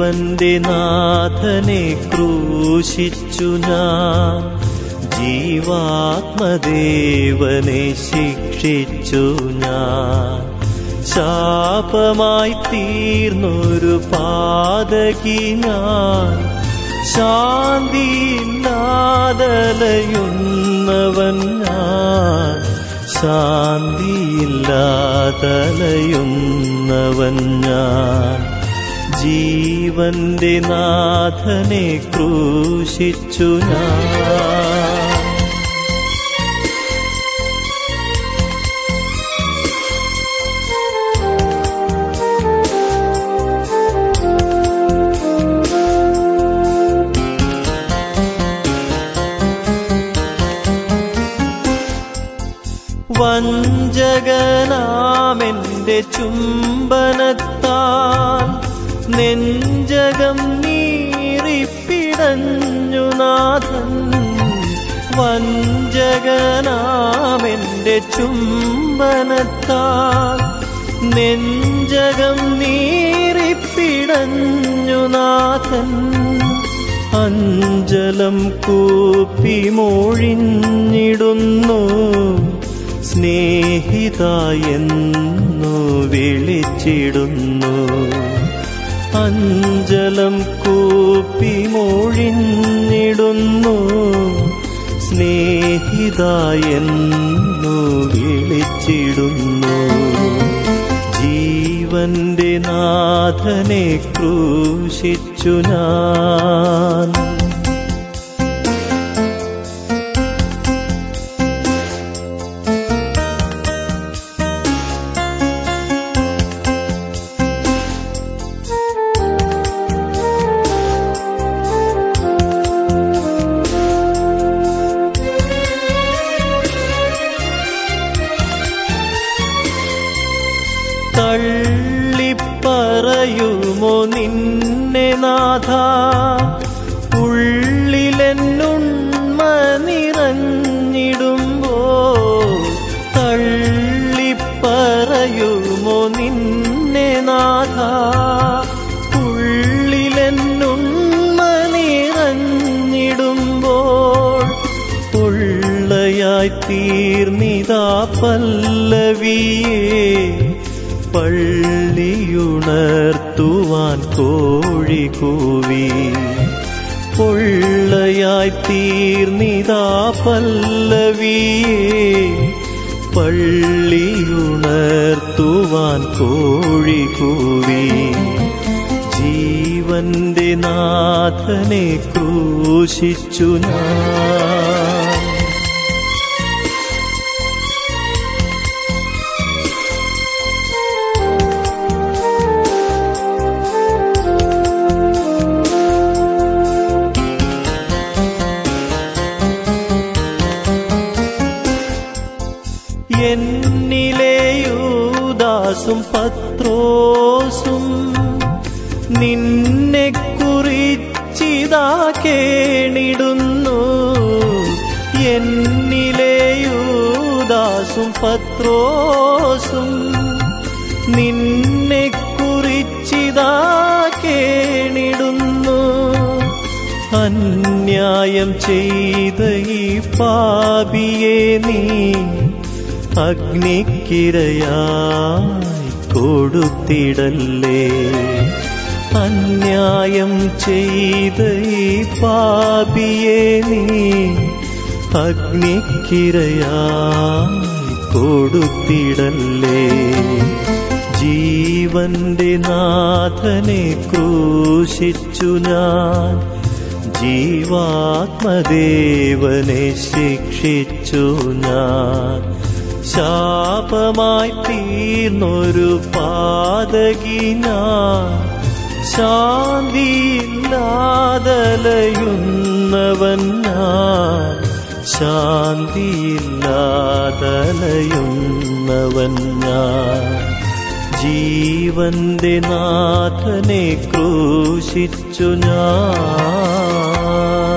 ജീവന്റെ നാഥനെ ക്രൂശിച്ചു ഞാൻ ജീവാത്മദേവനെ ശിക്ഷിച്ചു ഞാൻ ശാപമായി തീർന്നൊരു പാതകി ഞാൻ ശാന്തിയില്ലാതലയുന്നവൻ ഞാൻ ശാന്തിയില്ലാതലയുന്നവൻ ഞാൻ ജീവന്റെ നാഥനെ ക്രൂശിച്ചു ഞാൻ വഞ്ചകനാമെന്റെ ചുംബനത്താൽ നെഞ്ചകം നീറിപ്പിടഞ്ഞു നാഥൻ വഞ്ചകനാമെന്റെ ചുംബനത്താൽ നെഞ്ചകം നീറിപ്പിടഞ്ഞു നാഥൻ അഞ്ചലം കൂപ്പി മൊഴിഞ്ഞിടുന്നു സ്നേഹിതായെന്നു വിളിച്ചിടുന്നു അഞ്ചലം കൂപ്പി മൊഴിഞ്ഞിടുന്നു സ്നേഹിതായെന്നു വിളിച്ചിടുന്നു ജീവന്റെ നാഥനെ ക്രൂശിച്ചു ഞാൻ തള്ളിപ്പറയുമോ നിന്നെ നാഥ ഉള്ളിലെന്നുണ്മ നിറഞ്ഞിടുമ്പോ തള്ളിപ്പറയുമോ നിന്നെ നാഥ ഉള്ളിലെന്നുണ്മ നിറഞ്ഞിടുമ്പോൾ ഉള്ളയായി തീർന്നിതാ പല്ലവിയേ പള്ളിയുണർത്തുവാൻ കോഴി കൂവി പൊള്ളയായി തീർന്നിതാ പല്ലവിയേ പള്ളിയുണർത്തുവാൻ കോഴി കൂവി ജീവന്റെ നാഥനെ ക്രൂശിച്ചു ഞാൻ എന്നിലെയൂദാസും പത്രോസും നിന്നെ കുറിച്ചിതാ കേണിടുന്നു എന്നിലെയൂദാസും പത്രോസും നിന്നെ കുറിച്ചിതാ കേണിടുന്നു അന്യായം ചെയ്ത ഈ പാപിയെ നീ അഗ്നിക്കിരയായി കൊടുത്തിടല്ലേ അന്യായം ചെയ്ത ഈ പാപിയെ നീ അഗ്നിക്കിരയായി കൊടുത്തിടല്ലേ ജീവന്റെ നാഥനെ ക്രൂശിച്ചു ഞാൻ ജീവാത്മദേവനെ ശിക്ഷിച്ചു ഞാൻ ശാപമായി തീർന്നൊരു പാതകി ഞാൻ ശാന്തിയില്ലാതലയുന്നവൻ ഞാൻ ശാന്തിയില്ലാതലയുന്നവൻ ഞാൻ ജീവന്റെ നാഥനെ ക്രൂശിച്ചു ഞാൻ